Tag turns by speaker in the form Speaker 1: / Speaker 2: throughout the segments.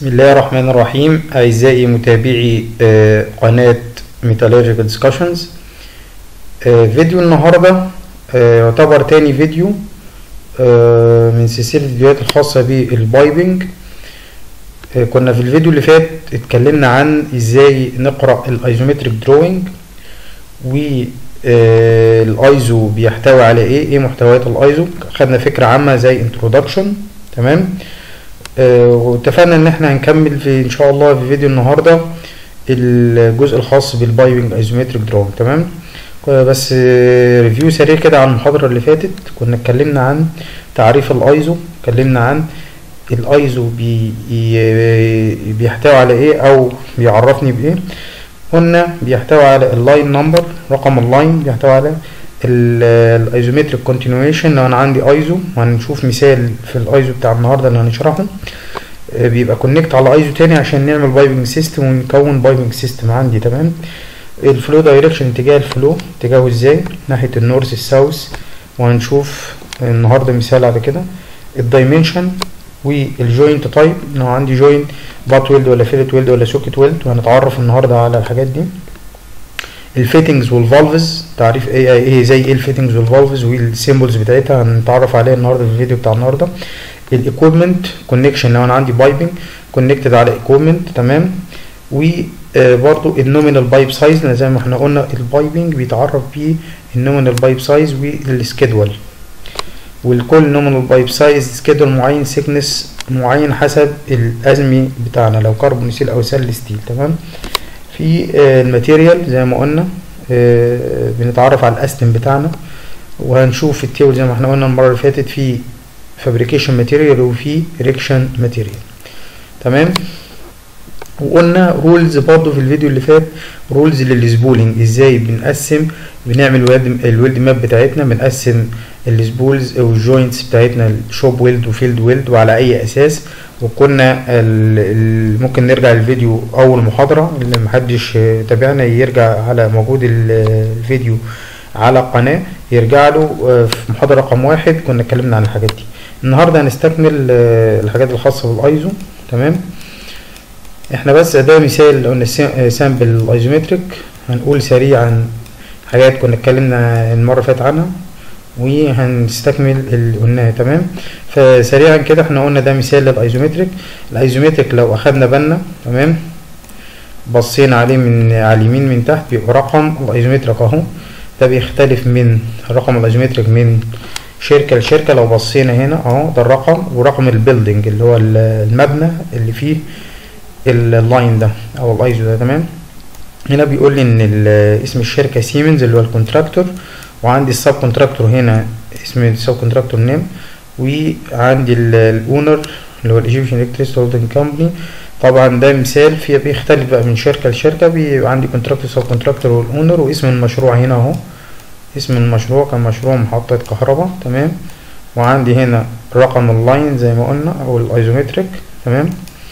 Speaker 1: بسم الله الرحمن الرحيم أعزائي متابعي آه، قناة Metallurgical Discussions آه، فيديو النهاردة آه، يعتبر تاني فيديو آه، من سلسلة الفيديوهات الخاصة بالبايبنج آه، كنا في الفيديو اللي فات اتكلمنا عن ازاي نقرأ الايزومتريك دروينج و آه، الايزو بيحتوي على ايه ايه محتويات الايزو خدنا فكرة عامة زي انترودكشن تمام آه، واتفقنا ان احنا هنكمل في ان شاء الله في فيديو النهارده الجزء الخاص بالبايبنج ايزومتريك دروينج تمام آه، بس آه، ريفيو سريع كده عن المحاضره اللي فاتت كنا اتكلمنا عن تعريف الايزو اتكلمنا عن الايزو بي ي- بيحتوي على ايه او بيعرفني بايه قلنا بيحتوي على اللاين نمبر رقم اللاين بيحتوي على الايزومتريك كونتينيويشن لو انا عندي ايزو وهنشوف مثال في الايزو بتاع النهارده اللي هنشرحه آه، بيبقى كونكت على ايزو تاني عشان نعمل بايبنج سيستم ونكون بايبنج سيستم عندي تمام الفلو دايركشن اتجاه الفلو اتجاهه ازاي ناحيه النورث الساوث وهنشوف النهارده مثال على كده الدايمنشن والجوينت تايب لو عندي جوينت بات ويلد ولا فيلت ويلد ولا سوكت ويلد وهنتعرف النهارده على الحاجات دي الفيتنجز والفالفز تعريف ايه ايه زي ايه الفيتنجز والفالفز والسيمبلز بتاعتها هنتعرف عليها النهارده في الفيديو بتاع النهارده الايكويبمنت كونكشن لو انا عندي بايبنج كونكتد على ايكويبمنت تمام وبرضو النومينال بايب سايز زي ما احنا قلنا البايبنج بيتعرف بيه النومينال بايب سايز والسكيدول والكل نومينال بايب سايز سكيدول معين سيكنس معين حسب الازمي بتاعنا لو كربونيسيل او سل ستيل تمام في آه، الماتيريال زي ما قلنا آه، بنتعرف على الاستم بتاعنا وهنشوف في التيبل زي ما احنا قلنا المره اللي فاتت في فابريكيشن ماتيريال وفي ريكشن ماتيريال تمام وقلنا رولز برضه في الفيديو اللي فات رولز للسبولينج ازاي بنقسم بنعمل ويلد الويلد ماب بتاعتنا بنقسم السبولز او الجوينتس بتاعتنا شوب ويلد وفيلد ويلد وعلى اي اساس وكنا ال ال ممكن نرجع الفيديو اول محاضرة اللي محدش آه، تابعنا يرجع على موجود ال- الفيديو على القناة يرجع له آه، في محاضرة رقم واحد كنا اتكلمنا عن الحاجات دي النهاردة هنستكمل آه، الحاجات الخاصة بالايزو تمام احنا بس ده مثال قلنا سا- سامبل الايزومتريك هنقول سريعا حاجات كنا اتكلمنا المرة اللي فاتت عنها وهنستكمل اللي قلناه تمام فسريعا كده احنا قلنا ده مثال للايزومتريك الايزومتريك لو اخدنا بالنا تمام بصينا عليه من على اليمين من تحت بيبقى رقم الايزومتريك اهو ده بيختلف من رقم الايزومتريك من شركة لشركة لو بصينا هنا اهو ده الرقم ورقم البيلدينج اللي هو ال- المبنى اللي فيه ال- اللاين ده او الايزو ده تمام هنا بيقول لي ان ال- اسم الشركة سيمنز اللي هو الكونتراكتور وعندي السب كونتراكتور هنا اسم السب كونتراكتور نيم وعندي الاونر اللي هو الايجيبشن الكتريست هولدنج كومباني طبعا ده مثال فيه بيختلف بقى من شركة لشركة بيبقى عندي كونتراكتور سب كونتراكتور والاونر واسم المشروع هنا اهو اسم المشروع كان مشروع محطة كهرباء تمام وعندي هنا رقم اللاين زي ما قلنا او الايزومتريك تمام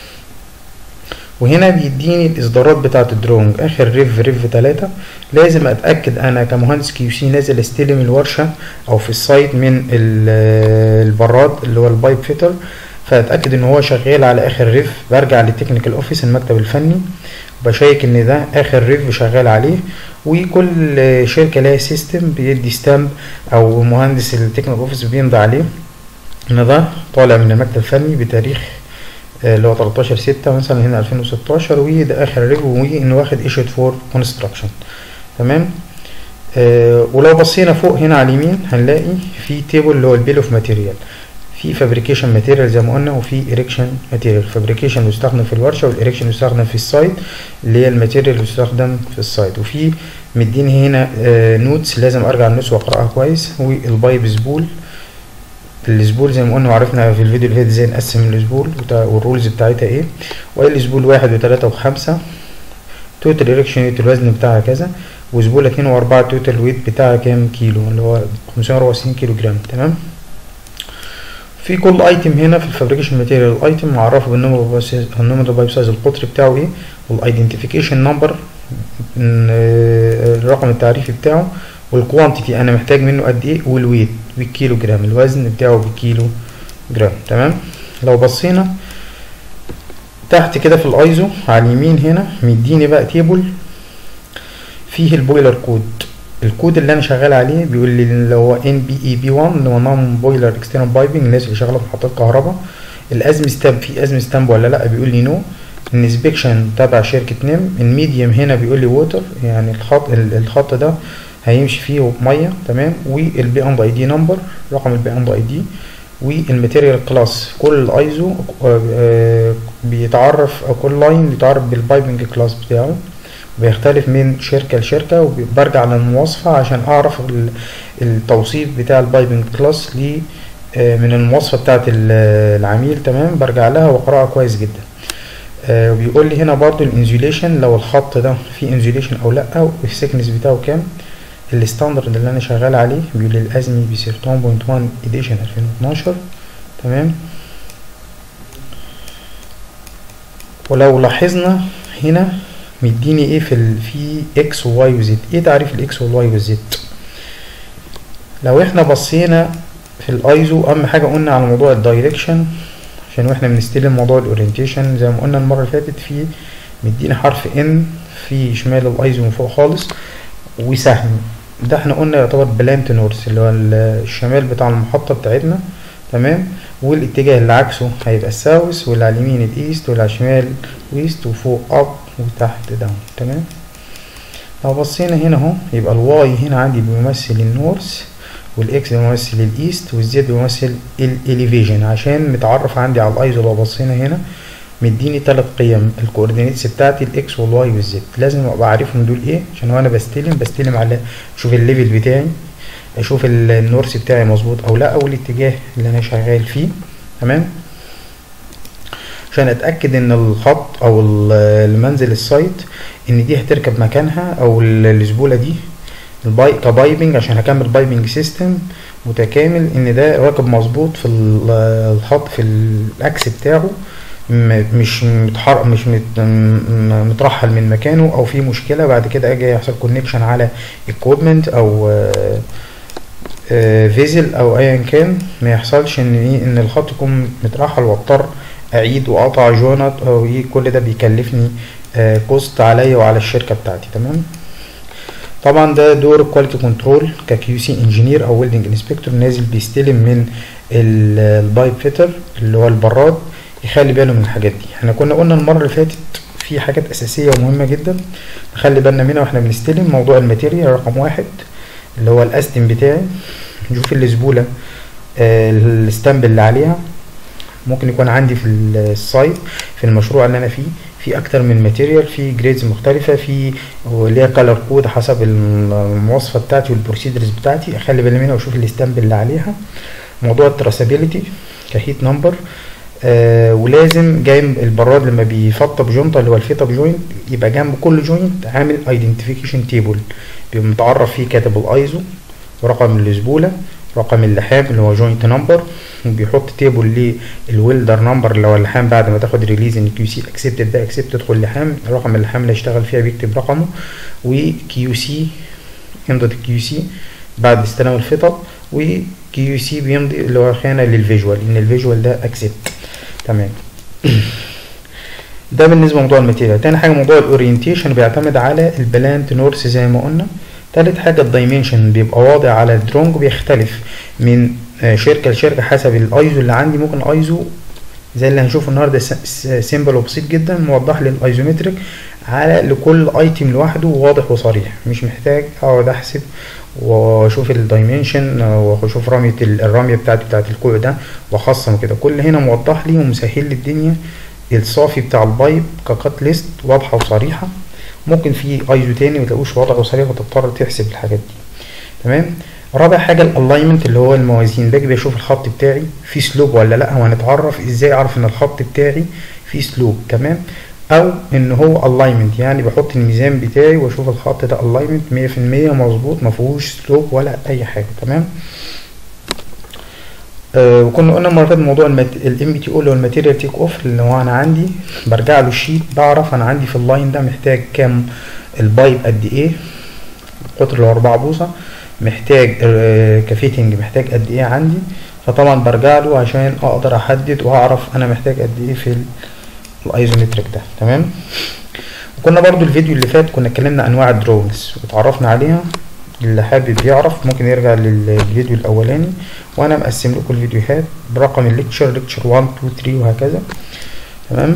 Speaker 1: وهنا بيديني الاصدارات بتاعه الدرونج اخر ريف ريف تلاتة لازم اتاكد انا كمهندس كيو سي نازل استلم الورشه او في السايت من ال- البراد اللي هو البايب فيتر فاتاكد ان هو شغال على اخر ريف برجع للتكنيكال اوفيس المكتب الفني بشيك ان ده اخر ريف شغال عليه وكل شركه لها سيستم بيدي ستامب او مهندس التكنيكال اوفيس بيمضي عليه ان ده طالع من المكتب الفني بتاريخ آه، اللي هو 13 6 مثلا هنا 2016 وده اخر ريفيو وانه واخد ايشوت فور كونستراكشن تمام آه ولو بصينا فوق هنا على اليمين هنلاقي في تيبل اللي هو البيل اوف ماتيريال في فابريكيشن ماتيريال زي ما قلنا وفي اريكشن ماتيريال فابريكيشن يستخدم في الورشه والاريكشن يستخدم في السايت اللي هي الماتيريال اللي يستخدم في السايت وفي مديني هنا آه نوتس لازم ارجع النوتس واقراها كويس والبايب سبول السبول زي ما قلنا وعرفنا في الفيديو اللي فات ازاي نقسم السبول وتا- والرولز بتاعتها ايه والسبول واحد وتلاتة وخمسة توتال اريكشن ويت الوزن بتاعها كذا وسبول اتنين واربعة توتال ويت بتاعها كام كيلو اللي هو خمسمية واربعة وستين كيلو جرام تمام في كل ايتم هنا في الفابريكيشن ماتيريال ايتم معرفه بالنمبر النمبر بايب سايز القطر بتاعه ايه والايدنتيفيكيشن نمبر الرقم التعريفي بتاعه والكوانتيتي انا محتاج منه قد ايه والويت بالكيلو جرام الوزن بتاعه بالكيلو جرام تمام لو بصينا تحت كده في الايزو على اليمين هنا مديني بقى تيبل فيه البويلر كود الكود اللي انا شغال عليه بيقول لي اللي هو ان بي اي بي 1 اللي هو نون بويلر اكسترنال بايبنج الناس اللي شغاله في محطات كهرباء الازم ستامب في ازم ستامب ولا لا بيقول لي نو الانسبكشن تبع شركه نيم الميديوم هنا بيقول لي ووتر يعني الخط الخط ده هيمشي فيه ميه تمام والبي اند اي دي نمبر رقم البي اند اي دي والماتيريال كلاس كل ايزو بيتعرف او كل لاين بيتعرف بالبايبنج كلاس بتاعه بيختلف من شركة لشركة وبرجع للمواصفة عشان أعرف التوصيف بتاع البايبنج كلاس لي من المواصفة بتاعة العميل تمام برجع لها وأقرأها كويس جدا وبيقول لي هنا برضو الانزوليشن لو الخط ده فيه انزوليشن أو لأ والسكنس بتاعه كام الستاندرد اللي أنا شغال عليه بيقول لي الأزمي بيصير 2.1 اديشن 2012 تمام ولو لاحظنا هنا مديني ايه في ال في اكس وواي وزد ايه تعريف الاكس والواي والزد لو احنا بصينا في الايزو اهم حاجه قلنا على موضوع الدايركشن عشان واحنا بنستلم موضوع الاورينتيشن زي ما قلنا المره اللي فاتت في مدينا حرف ان في شمال الايزو من فوق خالص وسهم ده احنا قلنا يعتبر بلانت نورث اللي هو الشمال بتاع المحطه بتاعتنا تمام والاتجاه اللي عكسه هيبقى الساوث واللي على اليمين الايست واللي على الشمال ويست وفوق اب وتحت داون تمام لو بصينا هنا اهو يبقى الواي هنا عندي بيمثل النورث والاكس بيمثل الايست والزد بيمثل الاليفيشن عشان متعرف عندي على الايزو لو بصينا هنا مديني تلات قيم الكوردينيتس بتاعتي الاكس والواي والزد لازم ابقى عارفهم دول ايه عشان وانا بستلم بستلم على اشوف الليفل بتاعي اشوف النورث بتاعي مظبوط او لا او الاتجاه اللي انا شغال فيه تمام عشان اتاكد ان الخط او المنزل السايت ان دي هتركب مكانها او الزبوله دي الباي كبايبنج عشان هكمل بايبنج سيستم متكامل ان ده راكب مظبوط في الخط في الاكس بتاعه مش متحرق مش مت مترحل من مكانه او في مشكله بعد كده اجي يحصل كونكشن على equipment او فيزل او ايا كان ما يحصلش ان ايه ان الخط يكون مترحل واضطر اعيد واقطع جونت او ايه كل ده بيكلفني آه كوست عليا وعلى الشركه بتاعتي تمام طبعا ده دور كواليتي كنترول ككيو سي انجينير او ويلدنج انسبكتور نازل بيستلم من البايب فيتر اللي هو البراد يخلي باله من الحاجات دي احنا كنا قلنا المره اللي فاتت في حاجات اساسيه ومهمه جدا نخلي بالنا منها واحنا بنستلم موضوع الماتيريال رقم واحد اللي هو الاستم بتاعي نشوف الزبوله آه الستامب اللي عليها ممكن يكون عندي في السايت في المشروع اللي انا فيه في اكتر من ماتيريال في جريدز مختلفه في ليها كلر كود حسب المواصفه بتاعتي والبروسيدرز بتاعتي اخلي بالي منها واشوف الستامب اللي عليها موضوع التراسابيلتي كهيت نمبر آه ولازم جنب البراد لما بيفطب جونتا اللي هو الفيتاب جوينت يبقى جنب كل جوينت عامل ايدنتيفيكيشن تيبل بيبقى متعرف فيه كاتب الايزو ورقم الزبوله رقم اللحام اللي هو جوينت نمبر وبيحط تيبل للويلدر نمبر اللي هو اللحام بعد ما تاخد ريليز ان كيو سي اكسبتد ده اكسبت تدخل اللحام رقم اللحام اللي هيشتغل فيها بيكتب رقمه وكيو سي يمضي الكيو سي بعد استلام الخطط وكيو سي بيمضي اللي هو خانه للفيجوال ان الفيجوال ده اكسبت تمام ده بالنسبه لموضوع الماتيريال تاني حاجه موضوع الاورينتيشن بيعتمد على البلانت نورث زي ما قلنا تالت حاجه الدايمنشن بيبقى واضع على الدرونج بيختلف من شركه لشركه حسب الايزو اللي عندي ممكن ايزو زي اللي هنشوفه النهارده سيمبل وبسيط جدا موضح لي الايزومتريك على لكل ايتم لوحده واضح وصريح مش محتاج اقعد احسب واشوف الدايمنشن واشوف رميه الرميه بتاعتي بتاعت الكوع ده واخصم كده كل هنا موضح لي ومسهل لي الدنيا الصافي بتاع البايب ككات ليست واضحه وصريحه ممكن في ايزو تاني متلاقوش واضح وصريح وتضطر تحسب الحاجات دي تمام رابع حاجه الالاينمنت اللي هو الموازين باجي بشوف الخط بتاعي في سلوب ولا لا وهنتعرف ازاي اعرف ان الخط بتاعي في سلوب تمام او ان هو الاينمنت يعني بحط الميزان بتاعي واشوف الخط ده الاينمنت 100% مظبوط ما فيهوش سلوب ولا اي حاجه تمام آه وكنا قلنا المره اللي موضوع الام بي تي او اللي هو الماتيريال تيك اوف اللي هو انا عندي برجع له الشيت بعرف انا عندي في اللاين ده محتاج كام البايب قد ايه القطر اللي هو 4 بوصه محتاج آه كفيتنج محتاج قد ايه عندي فطبعا برجع له عشان اقدر احدد واعرف انا محتاج قد ايه في الايزومتريك ده تمام وكنا برضو الفيديو اللي فات كنا اتكلمنا انواع الدرونز واتعرفنا عليها اللي حابب يعرف ممكن يرجع للفيديو الاولاني وانا مقسم لكم الفيديوهات برقم الليكتشر ليكتشر 1 2 3 وهكذا تمام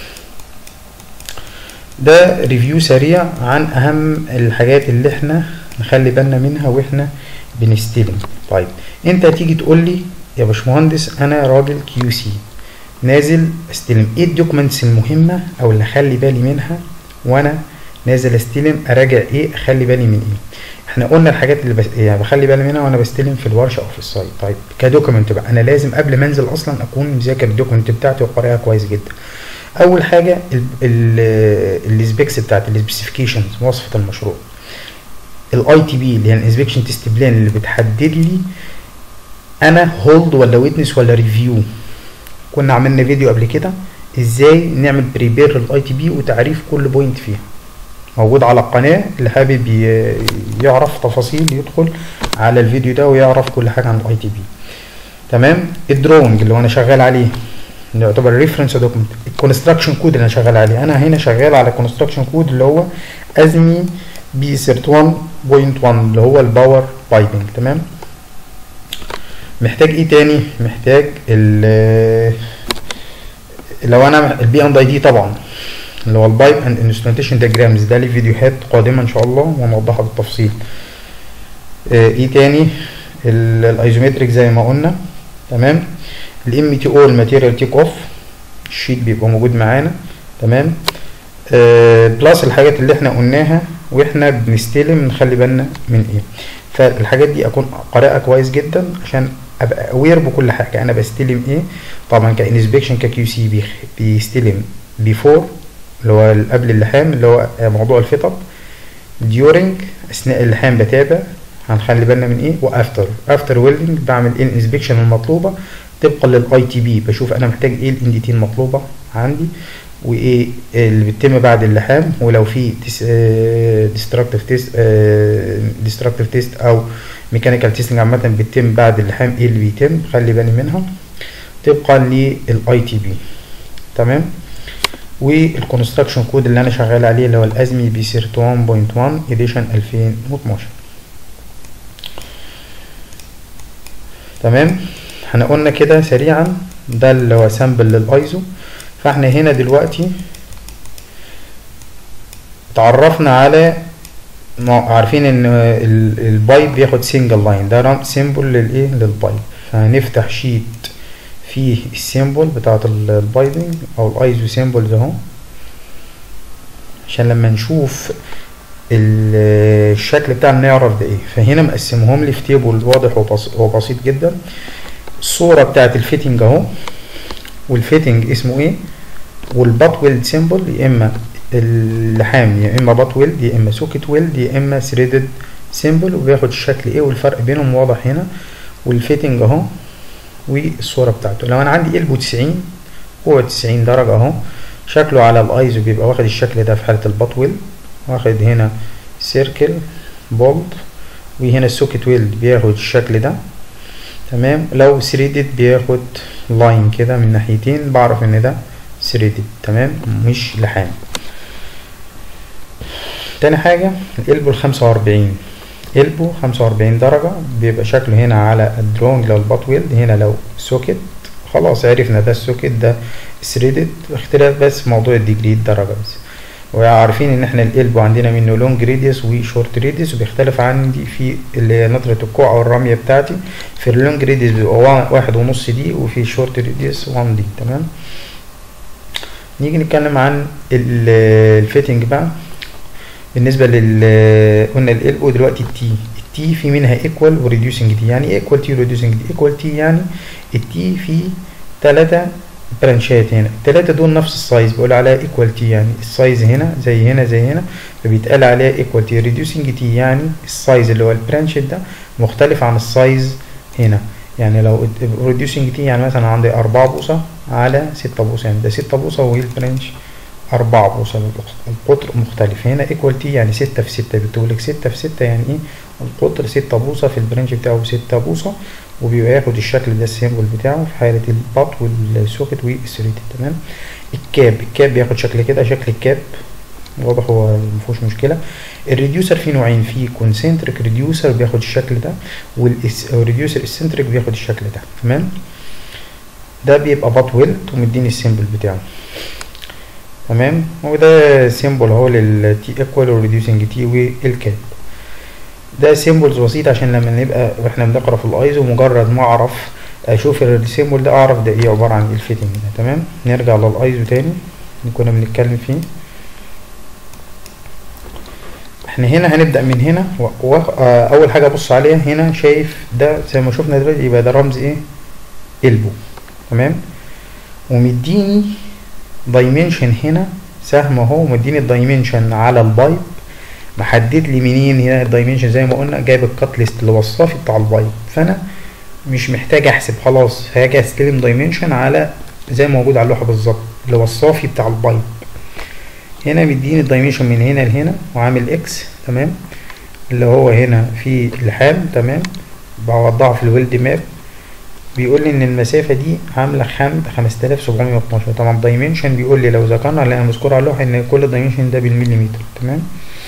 Speaker 1: ده ريفيو سريع عن اهم الحاجات اللي احنا نخلي بالنا منها واحنا بنستلم طيب انت هتيجي تقول لي يا باشمهندس انا راجل كيو سي نازل استلم ايه الدوكيومنتس المهمه او اللي اخلي بالي منها وانا نازل استلم اراجع ايه اخلي بالي من ايه احنا قلنا الحاجات اللي بس يعني بخلي بالي منها وانا بستلم في الورشه او في السايت طيب كدوكيمنت بقى انا لازم قبل ما انزل اصلا اكون مذاكر الدوكيمنت بتاعتي وقارئها كويس جدا اول حاجه السبيكس بتاعت السبيسيفيكيشنز وصفه المشروع الاي تي بي اللي هي الانسبكشن تيست بلان اللي بتحدد لي انا هولد ولا ويتنس ولا ريفيو كنا عملنا فيديو قبل كده ازاي نعمل بريبير للاي تي بي وتعريف كل بوينت فيها موجود على القناه اللي حابب يعرف تفاصيل يدخل على الفيديو ده ويعرف كل حاجه عن الاي تي بي تمام الدرونج اللي هو انا شغال عليه اللي يعتبر ريفرنس دوكمنت الكونستراكشن كود اللي انا شغال عليه انا هنا شغال على كونستراكشن كود اللي هو ازمي بي سيرت 1.1 اللي هو الباور بايبنج تمام محتاج ايه تاني محتاج ال لو انا البي اند اي دي طبعا اللي هو البايب اند انسترومنتيشن دياجرامز ده ليه فيديوهات قادمه ان شاء الله ونوضحها بالتفصيل ايه تاني الايزومتريك زي ما قلنا تمام الام تي او الماتيريال تيك اوف الشيت بيبقى موجود معانا تمام آه بلس الحاجات اللي احنا قلناها واحنا بنستلم نخلي بالنا من ايه فالحاجات دي اكون قارئها كويس جدا عشان ابقى اوير بكل حاجه انا بستلم ايه طبعا كانسبكشن ككيو سي بيستلم بيفور اللي هو قبل اللحام اللي هو موضوع الفيت اب ديورنج اثناء اللحام بتابع هنخلي بالنا من ايه وافتر افتر ويلدنج بعمل ايه الانسبكشن المطلوبه طبقا للاي تي بي بشوف انا محتاج ايه الاند تي المطلوبه عندي وايه اللي بيتم بعد اللحام ولو في ديستركتيف تيست ديستركتيف تيست او ميكانيكال تيستنج عامه بيتم بعد اللحام ايه اللي بيتم خلي بالي منها طبقا للاي تي بي تمام والكونستراكشن كود اللي انا شغال عليه اللي هو الازمي بي سيرت 1.1 اديشن 2012 تمام احنا قلنا كده سريعا ده اللي هو سامبل للايزو فاحنا هنا دلوقتي اتعرفنا على عارفين ان البايب بياخد سنجل لاين ده سيمبل للايه للبايب فهنفتح شيت فيه السيمبل بتاعت البايبنج او الايزو سيمبلز اهو عشان لما نشوف الشكل بتاعنا نعرف ده ايه فهنا مقسمهم لي في تيبل واضح وبسيط جدا الصورة بتاعت الفيتنج اهو والفيتنج اسمه ايه والبات ويلد سيمبل يا اما اللحام يا اما بات ويلد يا اما سوكت ويلد يا اما ثريدد سيمبل وبياخد الشكل ايه والفرق بينهم واضح هنا والفيتنج اهو والصورة بتاعته لو انا عندي قلبه 90 هو 90 درجة اهو شكله على الايزو بيبقى واخد الشكل ده في حالة البات ويلد واخد هنا سيركل بولد وهنا السوكت ويلد بياخد الشكل ده تمام لو ثريدد بياخد لاين كده من ناحيتين بعرف ان ده ثريدد تمام مش لحام تاني حاجة القلبه الخمسة وأربعين قلبه خمسة وأربعين درجة بيبقى شكله هنا على الدرونج لو البات ويلد هنا لو سوكت خلاص عرفنا ده السوكت ده ثريدد اختلاف بس في موضوع الديجري درجة بس وعارفين ان احنا القلب عندنا منه لونج ريديوس وشورت ريديوس وبيختلف عندي في اللي هي نطرة الكوع او الرمية بتاعتي في اللونج ريديوس بيبقى واحد ونص دي وفي شورت ريديوس 1 دي تمام نيجي نتكلم عن الفيتنج بقى بالنسبة لل قلنا القلب ودلوقتي التي التي في منها ايكوال وريديوسنج تي يعني ايه ايكوال تي وريديوسنج تي ايكوال تي يعني التي في تلاتة برانشات هنا التلاتة دول نفس السايز بقول عليها ايكوالتي يعني السايز هنا زي هنا زي هنا فبيتقال عليها ايكوالتي ريديوسنج تي يعني السايز اللي هو البرانش ده مختلف عن السايز هنا يعني لو ريديوسنج تي يعني مثلا عندي أربعة بوصة على ستة بوصة يعني ده ستة بوصة وهي البرانش أربعة بوصة القطر مختلف هنا ايكوالتي يعني ستة في ستة بتقولك ستة في ستة يعني ايه القطر ستة بوصة في البرانش بتاعه ستة بوصة وبيبقى ياخد الشكل ده السيمبل بتاعه في حالة البط والسوكت والسريتد تمام الكاب الكاب بياخد شكل كده شكل الكاب واضح هو مفيهوش مشكلة الريديوسر فيه نوعين فيه كونسنتريك ريديوسر بياخد الشكل ده والريديوسر اسنتريك بياخد الشكل ده تمام ده بيبقى بات ويلد ومديني السيمبل بتاعه تمام وده سيمبل اهو للتي ايكوال والريديوسنج تي والكاب ده سيمبلز بسيط عشان لما نبقى واحنا بنقرا في الايزو مجرد ما اعرف اشوف السيمبل ده اعرف ده ايه عباره عن ايه الفيتنج ده تمام نرجع للايزو تاني اللي كنا بنتكلم فيه احنا هنا هنبدا من هنا و... و... آه اول حاجه ابص عليها هنا شايف ده زي ما شفنا دلوقتي يبقى ده رمز ايه البو تمام ومديني دايمنشن هنا سهم اهو مديني الدايمنشن على البايب محدد لي منين هنا الدايمنشن زي ما قلنا جايب الكات ليست اللي هو الصافي بتاع البايب فانا مش محتاج احسب خلاص هاجي استلم دايمنشن على زي ما موجود على اللوحه بالظبط اللي هو الصافي بتاع البايب هنا مديني الدايمنشن من هنا لهنا وعامل اكس تمام اللي هو هنا في اللحام تمام بوضعه في الويلد ماب بيقول لي ان المسافة دي عاملة خم خمسة آلاف سبعمية واتناشر طبعا دايمنشن بيقول لي لو ذكرنا اللي انا مذكور على اللوحة ان كل دايمنشن ده بالمليمتر تمام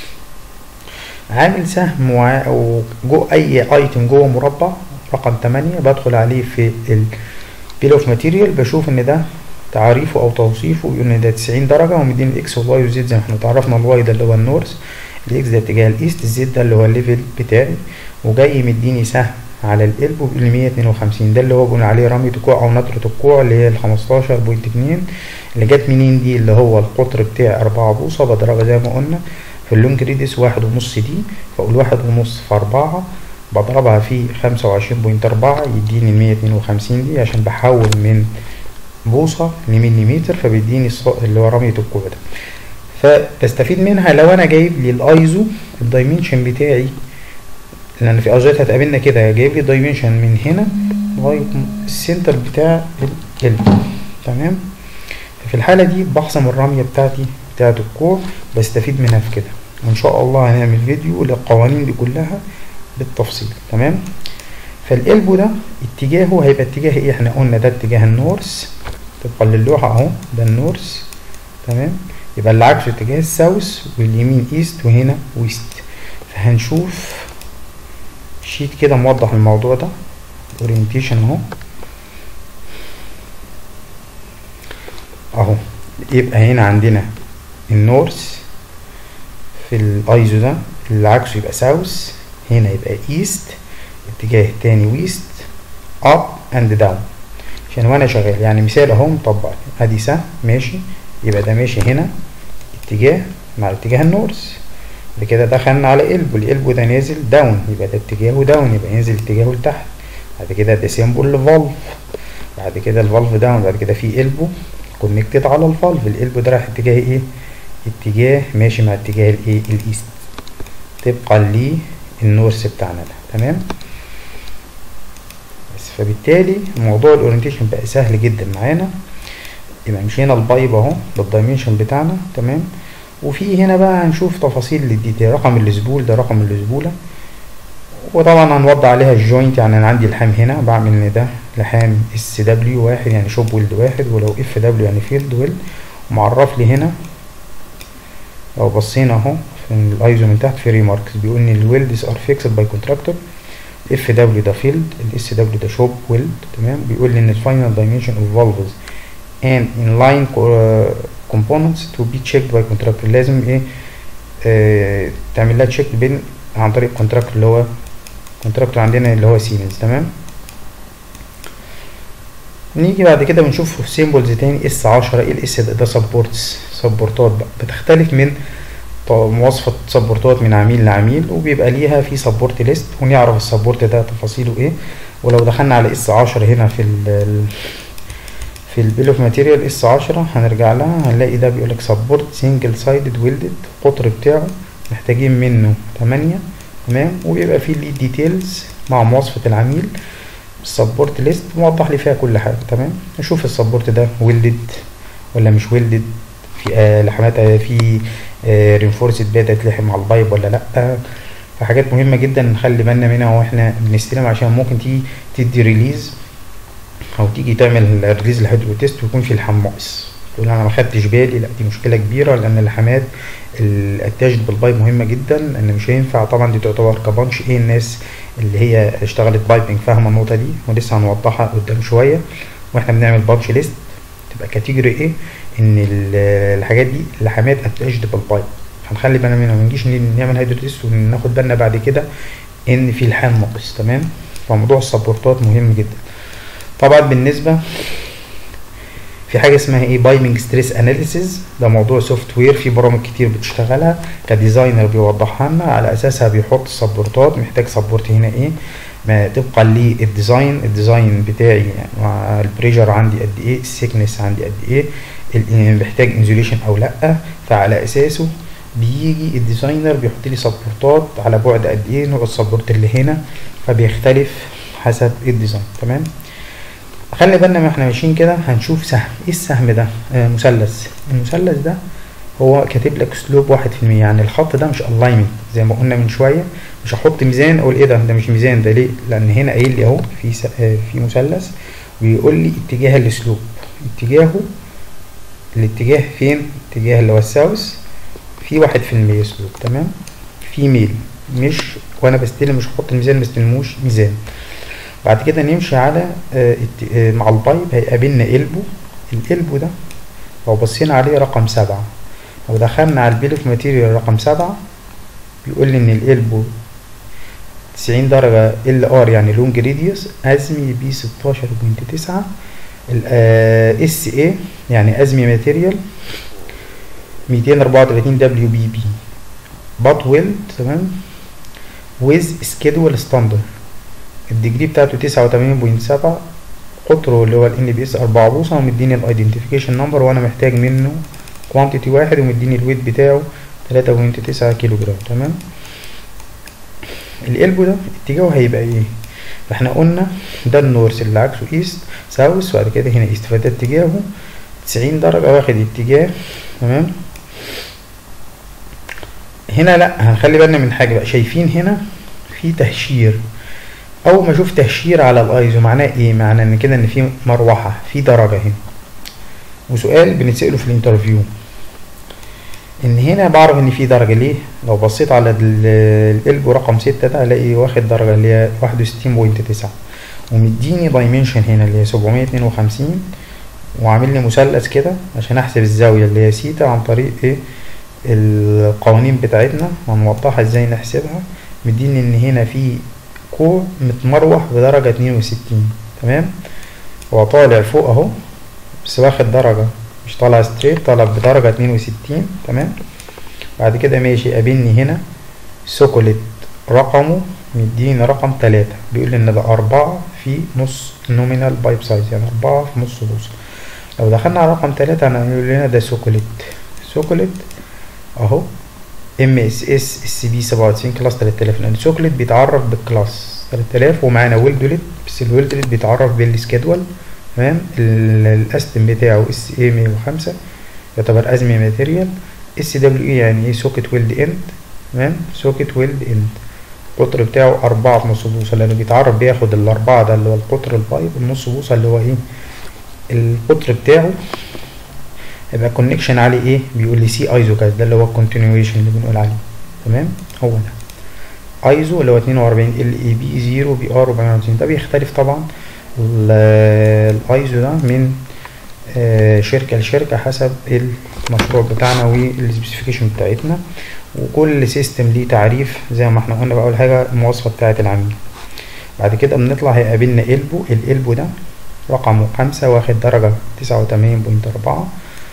Speaker 1: عامل سهم وع... وجو اي ايتم جوه مربع رقم تمانية بدخل عليه في البيل اوف ماتيريال بشوف ان ده تعريفه او توصيفه بيقول ان ده تسعين درجة ومديني الاكس والواي والزد زي ما احنا اتعرفنا الواي ده اللي هو النورث الاكس ده اتجاه الايست الزد ده اللي هو الليفل بتاعي وجاي مديني سهم على القلب ب 152 ده اللي هو بنقول عليه رمية الكوع او نطرة الكوع اللي هي ال 15.2 اللي جت منين دي اللي هو القطر بتاعي 4 بوصة بضربها زي ما قلنا في اللونج ريديس واحد ونص دي فاقول واحد ونص في أربعة بضربها في خمسة وعشرين بوينت أربعة يديني المية اتنين وخمسين دي عشان بحول من بوصة لمليمتر فبيديني اللي هو رمية الكوع ده فبستفيد منها لو انا جايب لي الايزو الدايمنشن بتاعي لان في اجات هتقابلنا كده جايب لي دايمنشن من هنا لغايه السنتر بتاع القلب تمام في الحاله دي بحسم الرميه بتاعتي بتاعت الكوع بستفيد منها في كده وان شاء الله هنعمل فيديو للقوانين دي كلها بالتفصيل تمام فالقلب ده اتجاهه هيبقى اتجاه ايه احنا قلنا ده اتجاه النورس طبقا للوحه اهو ده النورس تمام يبقى اللي عكسه اتجاه الساوث واليمين ايست وهنا ويست فهنشوف شيت كده موضح الموضوع ده اورينتيشن اهو اهو يبقى هنا عندنا النورث في الايزو ده اللي عكسه يبقى ساوث هنا يبقى ايست اتجاه تاني ويست اب اند داون عشان وانا شغال يعني مثال اهو مطبق ادي سهم ماشي يبقى ده ماشي هنا اتجاه مع اتجاه النورث بعد كده دخلنا على قلب والقلب ده نازل داون يبقى ده اتجاهه داون يبقى ينزل اتجاهه لتحت بعد كده ده سيمبل لفالف بعد كده الفالف داون بعد كده في قلبه كونكتد على الفالف القلب ده رايح اتجاه ايه اتجاه ماشي مع اتجاه الايه الايست طبقا للنورث بتاعنا ده تمام بس فبالتالي موضوع الاورينتيشن بقى سهل جدا معانا يبقى مشينا البايب اهو بالدايمنشن بتاعنا تمام وفي هنا بقى هنشوف تفاصيل الديتيل رقم الاسبول ده رقم الاسبوله وطبعا هنوضع عليها الجوينت يعني انا عندي اللحام هنا بعمل ان ده لحام اس دبليو واحد يعني شوب ويلد واحد ولو اف دبليو يعني فيلد ويلد ومعرف لي هنا لو بصينا اهو في الايزو من تحت في ريماركس بيقول ان الويلدز ار فيكسد باي كونتراكتور اف دبليو ده فيلد الاس دبليو ده شوب ويلد تمام بيقول لي ان الفاينل دايمنشن اوف فالفز and inline components to be checked by contractor لازم ايه آه تعمل لها تشيك بين عن طريق كونتراكتور اللي هو كونتراكتور عندنا اللي هو سيمنز تمام نيجي بعد كده بنشوف سيمبلز تاني اس عشرة ايه الاس ده, ده سبورتس سبورتات بقى بتختلف من مواصفة سبورتات من عميل لعميل وبيبقى ليها في سبورت ليست ونعرف السبورت ده تفاصيله ايه ولو دخلنا على اس عشرة هنا في ال في البيل اوف ماتيريال اس عشرة هنرجع لها هنلاقي ده بيقولك سبورت سنجل سايدد ويلدد القطر بتاعه محتاجين منه تمانية تمام وبيبقى فيه ليه ديتيلز مع مواصفة العميل السبورت ليست موضح لي فيها كل حاجة تمام نشوف السبورت ده ويلدد ولا مش ويلدد في آه لحمات آه في آه رينفورسد بادة تلحم على البايب ولا لأ فحاجات مهمة جدا نخلي بالنا منها واحنا بنستلم عشان ممكن تيجي تدي ريليز او تيجي تعمل ريليز للهيدرو تيست ويكون في لحام ناقص تقول انا ما خدتش بالي لا دي مشكله كبيره لان اللحامات الاتاجد بالبايب مهمه جدا لان مش هينفع طبعا دي تعتبر كبانش ايه الناس اللي هي اشتغلت بايبنج فاهمه النقطه دي ولسه هنوضحها قدام شويه واحنا بنعمل بانش ليست تبقى كاتيجوري ايه ان الحاجات دي اللحامات اتاجد بالبايب هنخلي بالنا منها ما نجيش نعمل هيدرو تيست وناخد بالنا بعد كده ان في لحام ناقص تمام فموضوع السبورتات مهم جدا طبعا بالنسبه في حاجه اسمها ايه بايبنج ستريس اناليسيز ده موضوع سوفت وير في برامج كتير بتشتغلها كديزاينر بيوضحها لنا على اساسها بيحط سبورتات محتاج سبورت هنا ايه ما طبقا للديزاين الديزاين بتاعي يعني مع البريشر عندي قد ايه السيكنس عندي قد ايه محتاج انزوليشن او لا فعلى اساسه بيجي الديزاينر بيحط لي سبورتات على بعد قد ايه نوع السبورت اللي هنا فبيختلف حسب الديزاين تمام خلي بالنا ما احنا ماشيين كده هنشوف سهم ايه السهم ده آه مثلث المثلث ده هو كاتب لك اسلوب واحد في المية يعني الخط ده مش الاينمنت زي ما قلنا من شويه مش هحط ميزان اقول ايه ده ده مش ميزان ده ليه لان هنا قايل لي اهو في س... آه في مثلث ويقول لي اتجاه الاسلوب اتجاهه الاتجاه فين اتجاه اللي هو الساوث في واحد في المية اسلوب تمام في ميل مش وانا بستلم مش هحط الميزان مستلموش ميزان بعد كده نمشي على آه آه مع البايب هيقابلنا قلبه القلبه ده لو بصينا عليه رقم سبعة لو دخلنا على البيل اوف ماتيريال رقم سبعة بيقول لي ان القلبه تسعين درجة ال ار يعني لونج ريديوس ازمي بي ستاشر بوينت تسعة اس اي يعني ازمي ماتيريال ميتين اربعة وتلاتين دبليو بي بي بات ويلد تمام ويز سكيدول ستاندرد الديجري بتاعته تسعة وتمانين بوينت سبعة قطره اللي هو ال بي اس أربعة بوصة ومديني الايدنتيفيكيشن نمبر وانا محتاج منه كوانتيتي واحد ومديني الويت بتاعه تلاتة بوينت تسعة كيلو جرام تمام القلبه ده اتجاهه هيبقى ايه فاحنا قلنا ده النورث اللي عكسه ايست ساوث وبعد كده هنا ايست فده اتجاهه تسعين درجة واخد اتجاه تمام هنا لا هنخلي بالنا من حاجة بقى شايفين هنا في تهشير اول ما اشوف تهشير على الايزو معناه ايه معناه ان كده ان في مروحه في درجه هنا وسؤال بنتساله في الانترفيو ان هنا بعرف ان في درجه ليه لو بصيت على القلب رقم ستة ده الاقي واخد درجه اللي هي واحد وستين بوينت تسعة ومديني دايمنشن هنا اللي هي سبعمية اتنين وخمسين وعامل لي مثلث كده عشان احسب الزاويه اللي هي سيتا عن طريق ايه القوانين بتاعتنا هنوضحها ازاي نحسبها مديني ان هنا في كوع متمروح بدرجة اتنين وستين تمام هو طالع فوق اهو بس واخد درجة مش طالع ستريت طالع بدرجة اتنين وستين تمام بعد كده ماشي قابلني هنا سوكوليت رقمه مديني رقم تلاتة بيقول لي ان ده أربعة في نص نومينال بايب سايز يعني أربعة في نص بوصة لو دخلنا على رقم تلاتة هنقول لنا ده سوكوليت سوكوليت اهو ام اس اس اس بي 97 كلاس 3000 لان سوكلت بيتعرف بالكلاس 3000 ومعانا ويلدوليت بس الويلدوليت بيتعرف بالسكيدول تمام الاستم بتاعه اس اي 105 يعتبر ازمي ماتيريال اس دبليو اي يعني ايه سوكت ويلد اند تمام سوكت ويلد اند القطر بتاعه أربعة في نص بوصة لأنه بيتعرف بياخد الأربعة ده اللي هو القطر البايب النص بوصة اللي هو ايه القطر بتاعه يبقى كونكشن عليه ايه بيقول لي سي ايزو كذا ده اللي هو الكونتينيويشن اللي بنقول عليه تمام هو ده ايزو اللي هو 42 ال اي بي 0 بي ار 450 ده بيختلف طبعا الايزو ده من آه شركة لشركة حسب المشروع بتاعنا والسبيسيفيكيشن بتاعتنا وكل سيستم ليه تعريف زي ما احنا قلنا بقى اول حاجة المواصفة بتاعة العميل بعد كده بنطلع هيقابلنا قلبه القلبو ده رقمه خمسة واخد درجة تسعة وتمانين بوينت أربعة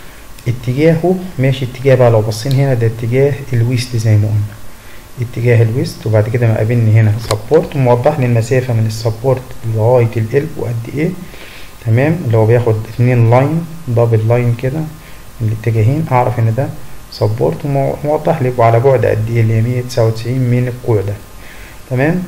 Speaker 1: اتجاهه ماشي اتجاه بقى لو بصين هنا ده اتجاه الويست زي ما قلنا اتجاه الويست وبعد كده مقابلني هنا سبورت وموضح لي المسافة من السبورت لغاية القلب وقد ايه تمام اللي هو بياخد اتنين لاين دبل لاين كده الاتجاهين اعرف ان ده سبورت وموضح لي على بعد قد ايه اللي هي مية تسعة وتسعين من الكوع ده تمام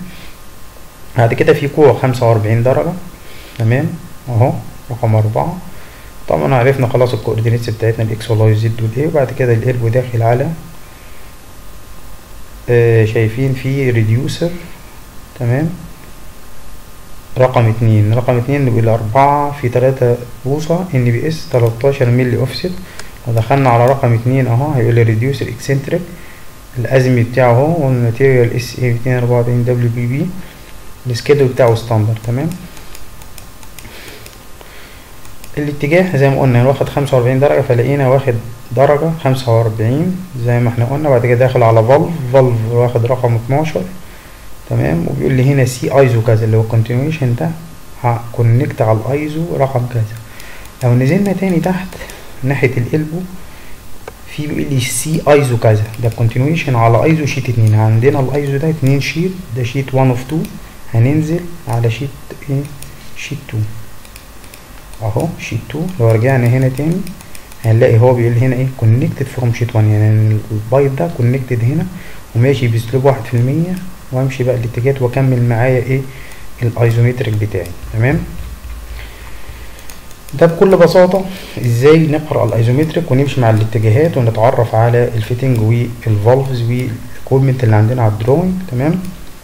Speaker 1: بعد كده في كوع خمسة وأربعين درجة تمام اهو رقم أربعة طبعا عرفنا خلاص الكوردينيتس بتاعتنا الاكس والواي والزد والايه وبعد كده القلب داخل على آه شايفين في ريديوسر تمام رقم اتنين رقم اتنين بيقول أربعة في تلاتة بوصة ان بي اس تلاتاشر ملي اوفست لو دخلنا على رقم اتنين اهو هيقول لي ريديوسر اكسنتريك الازمي بتاعه اهو والماتيريال اس اي ميتين اربعة واربعين دبليو بي بي السكيدول بتاعه ستاندر تمام الاتجاه زي ما قلنا واخد خمسة وأربعين درجة فلقينا واخد درجة خمسة وأربعين زي ما احنا قلنا بعد كده داخل على فالف فالف واخد رقم اتناشر تمام وبيقول لي هنا سي ايزو كذا اللي هو الكونتينيويشن ده هكونكت على الايزو رقم كذا لو نزلنا تاني تحت ناحية القلبو في بيقول لي سي ايزو كذا ده كونتينيويشن على ايزو شيت اتنين عندنا الايزو ده اتنين شيت ده شيت وان اوف تو هننزل على شيت ايه شيت تو اهو شيت 2 لو رجعنا هنا تاني هنلاقي هو بيقول هنا ايه كونكتد فروم شيت 1 يعني البايب ده كونكتد هنا وماشي باسلوب واحد في المية وامشي بقى الاتجاهات واكمل معايا ايه الايزومتريك بتاعي تمام ده بكل بساطة ازاي نقرأ الايزومتريك ونمشي مع الاتجاهات ونتعرف على الفيتنج والفالفز والاكويبمنت اللي عندنا على الدروينج تمام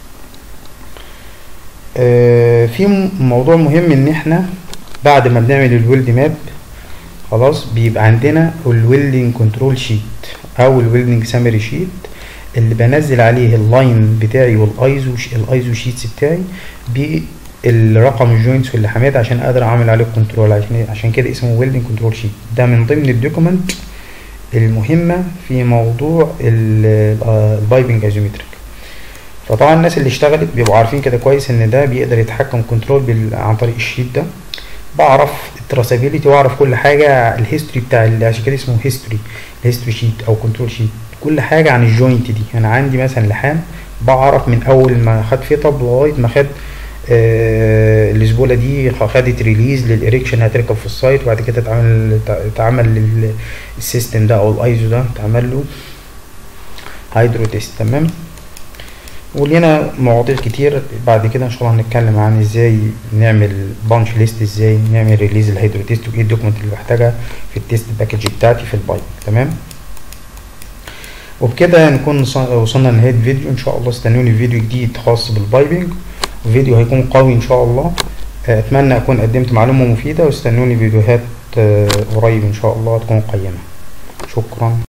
Speaker 1: آه في موضوع مهم ان احنا بعد ما بنعمل الويلد ماب خلاص بيبقى عندنا الويلدنج كنترول شيت او الويلدنج سامري شيت اللي بنزل عليه اللاين بتاعي والايزو الايزو شيتس بتاعي بالرقم الجوينتس واللحامات عشان اقدر اعمل عليه الكنترول عشان عشان كده اسمه ويلدنج كنترول شيت ده من ضمن الدوكيمنت المهمه في موضوع البايبنج ايزومتريك فطبعا الناس اللي اشتغلت بيبقوا عارفين كده كويس ان ده بيقدر يتحكم كنترول عن طريق الشيت ده بعرف التراسابيلتي واعرف كل حاجه الهيستوري بتاع اللي عشان كده اسمه هيستوري الهيستوري شيت او كنترول شيت كل حاجه عن الجوينت دي انا عندي مثلا لحام بعرف من اول ما خد فيطب لغايه ما خد آه الاسبوله دي خدت ريليز للاريكشن هتركب في السايت وبعد كده اتعمل اتعمل السيستم ده او الايزو ده اتعمل له هيدرو تيست تمام ولينا مواضيع كتير بعد كده ان شاء الله هنتكلم عن ازاي نعمل بانش ليست ازاي نعمل ريليز الهيدرو تيست وايه الدوكيمنت اللي بحتاجها في التيست باكج بتاعتي في البايب تمام وبكده نكون وصلنا لنهايه الفيديو ان شاء الله استنوني فيديو جديد خاص بالبايبنج وفيديو هيكون قوي ان شاء الله اتمنى اكون قدمت معلومه مفيده واستنوني فيديوهات قريب ان شاء الله تكون قيمه شكرا